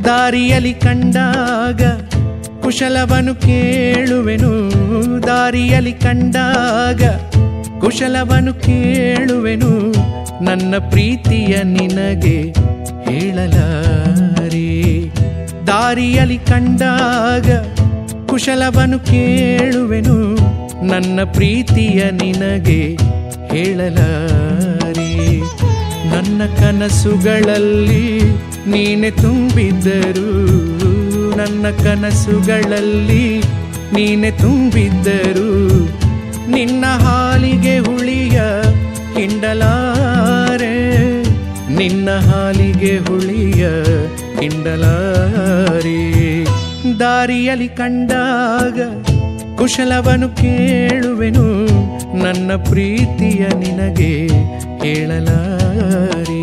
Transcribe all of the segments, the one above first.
ದಾರಿಯಲಿ ಕಂಡಾಗ ಕುಶಲವನು ಕೇಳುವೆನು ದಾರಿಯಲಿ ಕಂಡಾಗ ಕುಶಲವನು ಕೇಳುವೆನು ನನ್ನ ಪ್ರೀತಿಯ ನಿನಗೆ ಹೇಳಲಾರೆ ದಾರಿಯಲಿ ಕಂಡಾಗ ಕುಶಲವನು ಕೇಳುವೆನು ನನ್ನ ಪ್ರೀತಿಯ ನಿನಗೆ ಹೇಳಲಾರೆ ನನ್ನ ಕನಸುಗಳಲ್ಲಿ ನೀನೆ ತುಂಬಿದ್ದರು ನನ್ನ ಕನಸುಗಳಲ್ಲಿ ನೀನೆ ತುಂಬಿದ್ದರು ನಿನ್ನ ಹಾಲಿಗೆ ಹುಳಿಯ ಹಿಂಡಲಾರೆ ನಿನ್ನ ಹಾಲಿಗೆ ಹುಳಿಯ ಹಿಂಡಲಾರೆ ದಾರಿಯಲಿ ಕಂಡಾಗ ಕುಶಲವನು ಕೇಳುವೆನು ನನ್ನ ಪ್ರೀತಿಯ ನಿನಗೆ ಹೇಳಲಾರೆ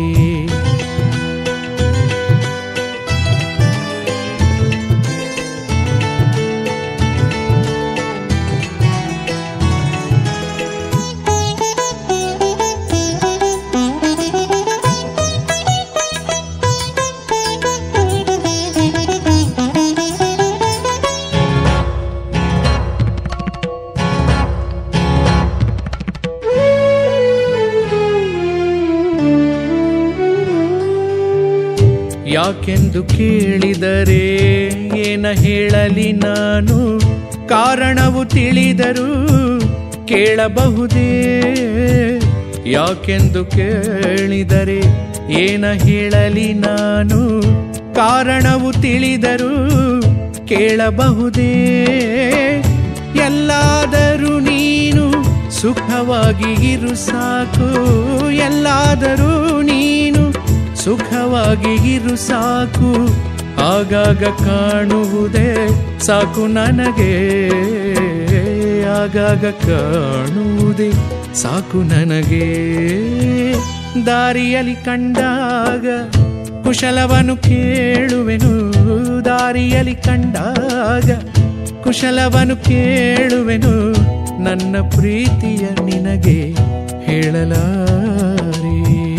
ಯಾಕೆಂದು ಕೇಳಿದರೆ ಏನ ಹೇಳಲಿ ನಾನು ಕಾರಣವು ತಿಳಿದರು ಕೇಳಬಹುದೇ ಯಾಕೆಂದು ಕೇಳಿದರೆ ಏನ ಹೇಳಲಿ ನಾನು ಕಾರಣವು ತಿಳಿದರು ಕೇಳಬಹುದೇ ಎಲ್ಲಾದರೂ ನೀನು ಸುಖವಾಗಿ ಇರು ಸಾಕು ಎಲ್ಲಾದರೂ ನೀನು ಸುಖವಾಗಿ ಇರು ಸಾಕು ಆಗಾಗ ಕಾಣುವುದೇ ಸಾಕು ನನಗೆ ಆಗಾಗ ಕಾಣುವುದೇ ಸಾಕು ನನಗೆ ದಾರಿಯಲಿ ಕಂಡಾಗ ಕುಶಲವನು ಕೇಳುವೆನು ದಾರಿಯಲಿ ಕಂಡಾಗ ಕುಶಲವನು ಕೇಳುವೆನು ನನ್ನ ಪ್ರೀತಿಯ ನಿನಗೆ ಹೇಳಲಾರೆ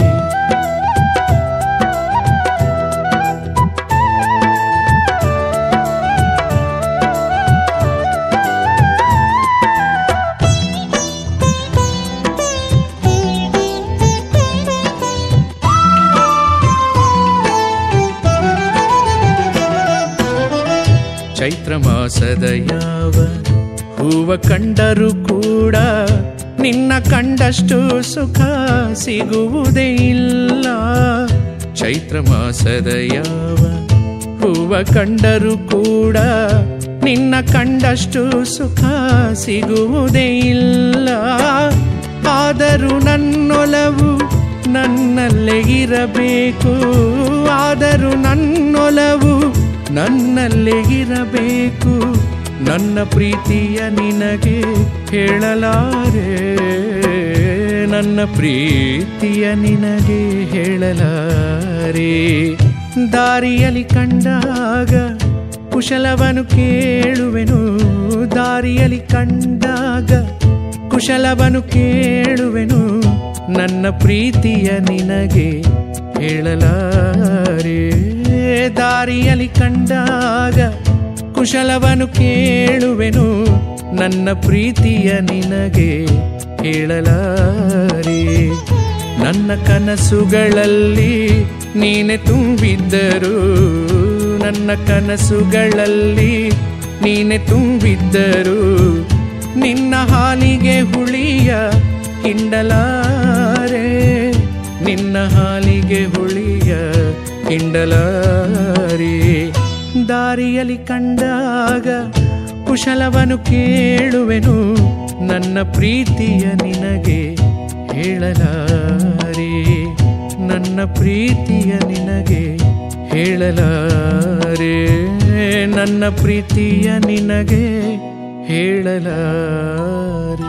ಚೈತ್ರ ಮಾಸದ ಯಾವ ಹೂವ ಕಂಡರೂ ಕೂಡ ನಿನ್ನ ಕಂಡಷ್ಟು ಸುಖ ಸಿಗುವುದೇ ಇಲ್ಲ ಚೈತ್ರ ಮಾಸದ ಯಾವ ಹೂವ ಕಂಡರೂ ಕೂಡ ನಿನ್ನ ಕಂಡಷ್ಟು ಸುಖ ಸಿಗುವುದೇ ಇಲ್ಲ ಆದರೂ ನನ್ನೊಲವು ನನ್ನಲ್ಲೇ ಇರಬೇಕು ಆದರೂ ನನ್ನೊಲವು ನನ್ನಲ್ಲೇ ಇರಬೇಕು ನನ್ನ ಪ್ರೀತಿಯ ನಿನಗೆ ಹೇಳಲಾರೆ ನನ್ನ ಪ್ರೀತಿಯ ನಿನಗೆ ಹೇಳಲಾರೆ ದಾರಿಯಲಿ ಕಂಡಾಗ ಕುಶಲವನು ಕೇಳುವೆನು ದಾರಿಯಲಿ ಕಂಡಾಗ ಕುಶಲವನು ಕೇಳುವೆನು ನನ್ನ ಪ್ರೀತಿಯ ನಿನಗೆ ಹೇಳಲಾರೆ ದಾರಿಯಲಿ ಕಂಡಾಗ ಕುಶಲವನು ಕೇಳುವೆನು ನನ್ನ ಪ್ರೀತಿಯ ನಿನಗೆ ಹೇಳಲಾರೆ ನನ್ನ ಕನಸುಗಳಲ್ಲಿ ನೀನೆ ತುಂಬಿದ್ದರು ನನ್ನ ಕನಸುಗಳಲ್ಲಿ ನೀನೆ ತುಂಬಿದ್ದರು ನಿನ್ನ ಹಾಲಿಗೆ ಹುಳಿಯ ಹಿಂಡಲಾರೆ ನಿನ್ನ ಹಾಲಿಗೆ ಹುಳಿಯ ಹಿಂಡಲಾರೆ ದಾರಿಯಲಿ ಕಂಡಾಗ ಕುಶಲವನು ಕೇಳುವೆನು ನನ್ನ ಪ್ರೀತಿಯ ನಿನಗೆ ಹೇಳಲಾರೆ ನನ್ನ ಪ್ರೀತಿಯ ನಿನಗೆ ಹೇಳಲಾರೆ ನನ್ನ ಪ್ರೀತಿಯ ನಿನಗೆ ಹೇಳಲಾರೆ